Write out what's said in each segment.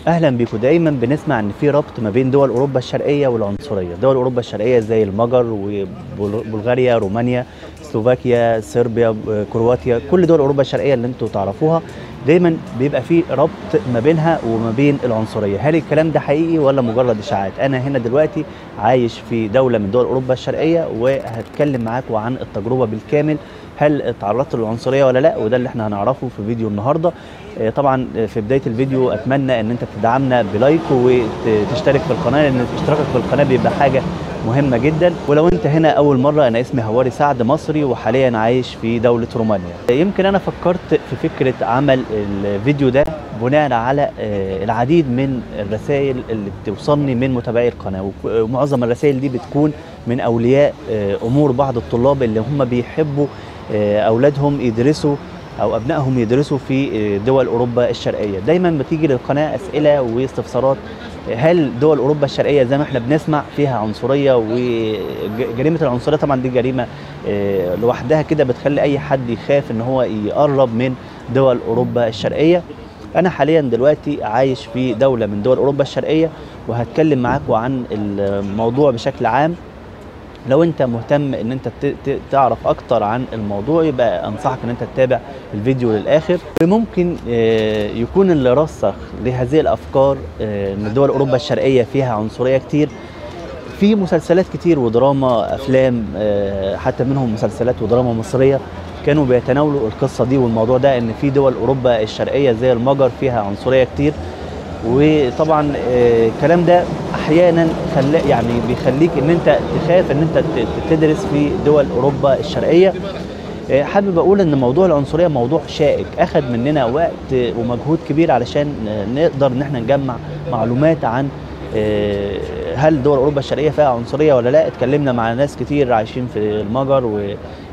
اهلا بيكم دايما بنسمع ان في ربط ما بين دول اوروبا الشرقيه والعنصريه دول اوروبا الشرقيه زي المجر وبلغاريا رومانيا سلوفاكيا صربيا كرواتيا كل دول اوروبا الشرقيه اللي انتم تعرفوها دايما بيبقى في ربط ما بينها وما بين العنصريه هل الكلام ده حقيقي ولا مجرد اشاعات انا هنا دلوقتي عايش في دوله من دول اوروبا الشرقيه وهتكلم معاكم عن التجربه بالكامل هل تعرضت للعنصريه ولا لا وده اللي احنا هنعرفه في فيديو النهارده آه، طبعا في بدايه الفيديو اتمنى ان انت تدعمنا بلايك وتشترك في القناه لان اشتراكك في القناه بيبقى حاجه مهمه جدا ولو انت هنا اول مره انا اسمي هواري سعد مصري وحاليا عايش في دوله رومانيا يمكن انا فكرت في فكره عمل الفيديو ده بناء على آه، العديد من الرسائل اللي بتوصلني من متابعي القناه ومعظم الرسائل دي بتكون من اولياء آه، امور بعض الطلاب اللي هم بيحبوا آه، اولادهم يدرسوا او ابنائهم يدرسوا في دول اوروبا الشرقيه دايما بتيجي للقناه اسئله واستفسارات هل دول اوروبا الشرقيه زي ما احنا بنسمع فيها عنصريه وجريمه العنصريه طبعا دي جريمه آه، لوحدها كده بتخلي اي حد يخاف ان هو يقرب من دول اوروبا الشرقيه انا حاليا دلوقتي عايش في دوله من دول اوروبا الشرقيه وهتكلم معاكم عن الموضوع بشكل عام لو انت مهتم ان انت تعرف اكتر عن الموضوع يبقى انصحك ان انت تتابع الفيديو للاخر ممكن آه، يكون اللي رسخ لهذه الافكار آه، ان دول اوروبا الشرقيه فيها عنصريه كتير في مسلسلات كتير ودراما افلام آه، حتى منهم مسلسلات ودراما مصريه كانوا بيتناولوا القصه دي والموضوع ده ان في دول اوروبا الشرقيه زي المجر فيها عنصريه كتير وطبعا الكلام ده احيانا خلا يعني بيخليك ان انت تخاف ان انت تدرس في دول اوروبا الشرقيه آه، حابب اقول ان موضوع العنصريه موضوع شائك اخذ مننا وقت ومجهود كبير علشان نقدر ان احنا نجمع معلومات عن آه، هل دول اوروبا الشرقيه فيها عنصريه ولا لا اتكلمنا مع ناس كتير عايشين في المجر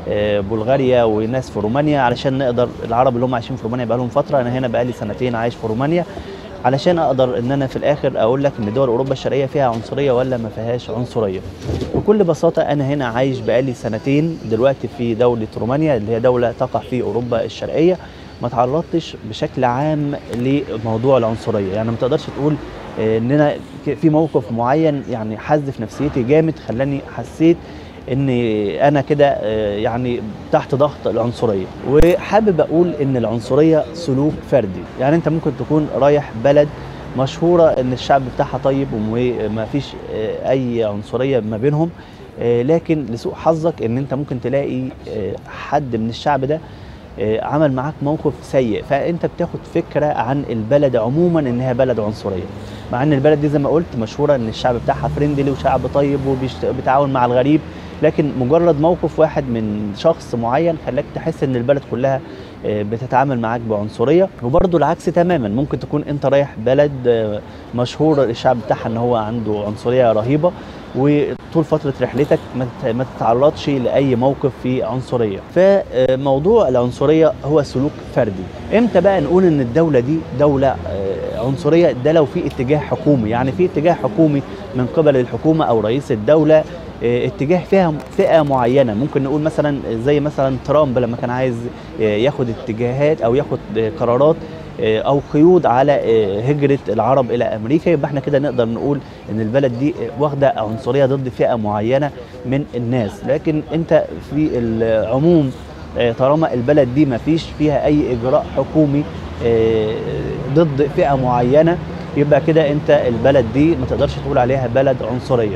وبلغاريا وناس في رومانيا علشان نقدر العرب اللي هم عايشين في رومانيا بقالهم فتره انا هنا بقالي سنتين عايش في رومانيا علشان اقدر ان انا في الاخر اقول لك ان دول اوروبا الشرقيه فيها عنصريه ولا ما فيهاش عنصريه بكل بساطه انا هنا عايش بقالي سنتين دلوقتي في دوله رومانيا اللي هي دوله تقع في اوروبا الشرقيه ما تعرضتش بشكل عام لموضوع العنصريه يعني ما تقدرش تقول ان انا في موقف معين يعني حز في نفسيتي جامد خلاني حسيت ان انا كده آه، يعني تحت ضغط العنصريه وحابب اقول ان العنصريه سلوك فردي يعني انت ممكن تكون رايح بلد مشهوره ان الشعب بتاعها طيب وما فيش آه، اي عنصريه ما بينهم آه، لكن لسوء حظك ان انت ممكن تلاقي حد من الشعب ده عمل معاك موقف سيء فانت بتاخد فكره عن البلد عموما انها بلد عنصريه مع ان البلد دي زي ما قلت مشهوره ان الشعب بتاعها فريندلي وشعب طيب وبيتعاون مع الغريب لكن مجرد موقف واحد من شخص معين خلاك تحس ان البلد كلها آه، بتتعامل معاك بعنصريه وبرضه العكس تماما ممكن تكون انت رايح بلد آه، مشهور الشعب بتاعها ان هو عنده عنصريه رهيبه وطول فتره رحلتك ما تتعرضش لاي موقف فيه عنصريه فموضوع العنصريه هو سلوك فردي امتى بقى نقول ان الدوله دي دوله آه، عنصريه ده لو في اتجاه حكومي يعني في اتجاه حكومي من قبل الحكومه او رئيس الدوله آه، اتجاه فيها فئه معينه ممكن نقول مثلا زي مثلا ترامب لما كان عايز آه، ياخد اتجاهات او ياخد قرارات آه، او قيود على هجره العرب الى امريكا يبقى احنا كده نقدر نقول ان البلد دي واخده عنصريه ضد فئه معينه من الناس لكن انت في العموم طالما البلد دي ما فيش فيها اي اجراء حكومي ضد فئه معينه يبقى كده انت البلد دي ما تقدرش تقول عليها بلد عنصريه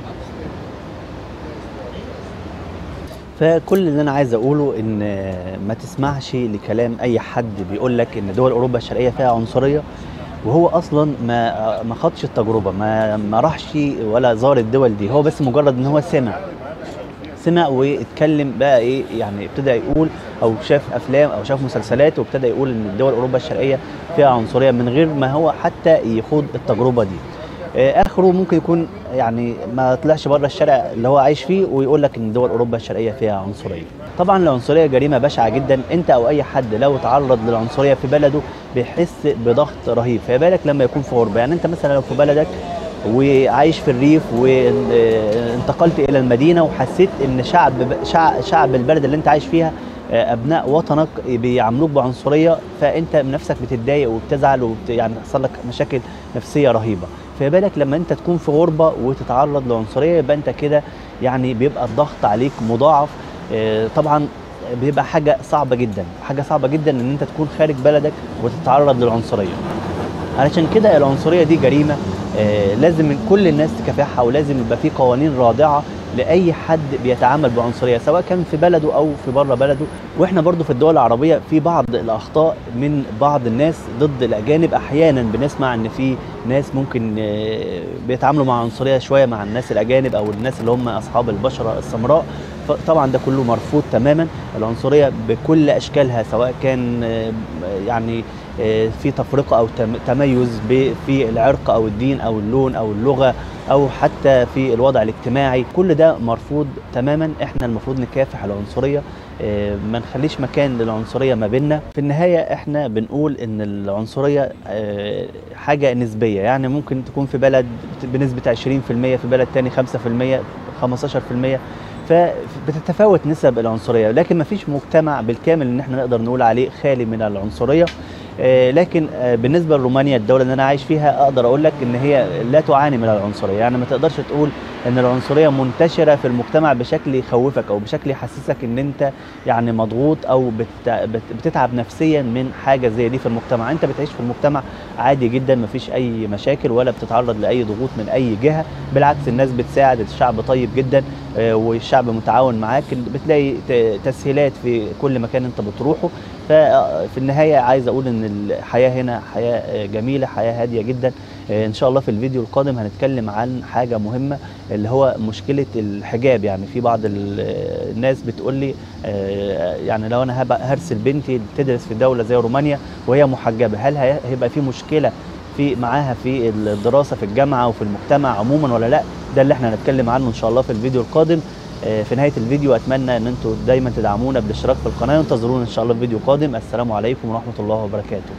فكل اللي انا عايز اقوله ان ما تسمعش لكلام اي حد بيقول لك ان دول اوروبا الشرقيه فيها عنصريه وهو اصلا ما ما خدش التجربه ما ما راحش ولا زار الدول دي هو بس مجرد ان هو سمع سمع واتكلم بقى ايه يعني ابتدى يقول او شاف افلام او شاف مسلسلات وابتدى يقول ان دول اوروبا الشرقيه فيها عنصريه من غير ما هو حتى يخوض التجربه دي آه، اخره ممكن يكون يعني ما طلعش بره الشارع اللي هو عايش فيه ويقول لك ان دول اوروبا الشرقيه فيها عنصريه طبعا العنصريه جريمه بشعه جدا انت او اي حد لو تعرض للعنصريه في بلده بيحس بضغط رهيب فما بالك لما يكون في غربه يعني انت مثلا لو في بلدك وعايش في الريف وانتقلت الى المدينه وحسيت ان شعب شعب البلد اللي انت عايش فيها آه، ابناء وطنك بيعاملوك بعنصريه فانت من نفسك بتتضايق وبتزعل وبت يعني تحصل لك مشاكل نفسيه رهيبه فما بالك لما انت تكون في غربه وتتعرض لعنصريه يبقى انت كده يعني بيبقى الضغط عليك مضاعف آه، طبعا بيبقى حاجه صعبه جدا حاجه صعبه جدا ان انت تكون خارج بلدك وتتعرض للعنصريه علشان كده العنصريه دي جريمه آه، لازم كل الناس تكافحها ولازم يبقى في قوانين رادعه لاي حد بيتعامل بعنصريه سواء كان في بلده او في بره بلده واحنا برضو في الدول العربيه في بعض الاخطاء من بعض الناس ضد الاجانب احيانا بنسمع ان في ناس ممكن آه، بيتعاملوا مع عنصريه شويه مع الناس الاجانب او الناس اللي هم اصحاب البشره السمراء فطبعا ده كله مرفوض تماما العنصريه بكل اشكالها سواء كان آه، يعني آه، في تفرقه او تم- تميز ب- في العرق او الدين او اللون او اللغه او حتى في الوضع الاجتماعي كل ده مرفوض تماما احنا المفروض نكافح العنصريه آه، ما نخليش مكان للعنصريه ما بيننا في النهايه احنا بنقول ان العنصريه آه، حاجه نسبيه يعني ممكن تكون في بلد بنسبه 20% في بلد تاني 5% 15% فبتتفاوت نسب العنصريه لكن ما فيش مجتمع بالكامل ان احنا نقدر نقول عليه خالي من العنصريه آه، لكن آه، بالنسبه لرومانيا الدوله اللي انا عايش فيها اقدر اقول لك ان هي لا تعاني من العنصريه يعني ما تقدرش تقول ان العنصريه منتشره في المجتمع بشكل يخوفك او بشكل يحسسك ان انت يعني مضغوط او بت بت بتتعب نفسيا من حاجه زي دي في المجتمع انت بتعيش في المجتمع عادي جدا ما فيش اي مشاكل ولا بتتعرض لاي ضغوط من اي جهه بالعكس الناس بتساعد الشعب طيب جدا آه، والشعب متعاون معاك بتلاقي ت- تسهيلات في كل مكان انت بتروحه ففي النهايه عايز اقول ان الحياه هنا حياه آه، جميله حياه هاديه جدا آه، ان شاء الله في الفيديو القادم هنتكلم عن حاجه مهمه اللي هو مشكله الحجاب يعني في بعض ال- الناس بتقول لي آه، يعني لو انا هبقى هرسل بنتي تدرس في دوله زي رومانيا وهي محجبه هل هي- هيبقى في مشكله في معاها في الدراسه في الجامعه وفي المجتمع عموما ولا لا ده اللي احنا هنتكلم عنه ان شاء الله في الفيديو القادم آه، في نهايه الفيديو اتمنى ان انتم دايما تدعمونا بالاشتراك في القناه وانتظرونا ان شاء الله في فيديو قادم السلام عليكم ورحمه الله وبركاته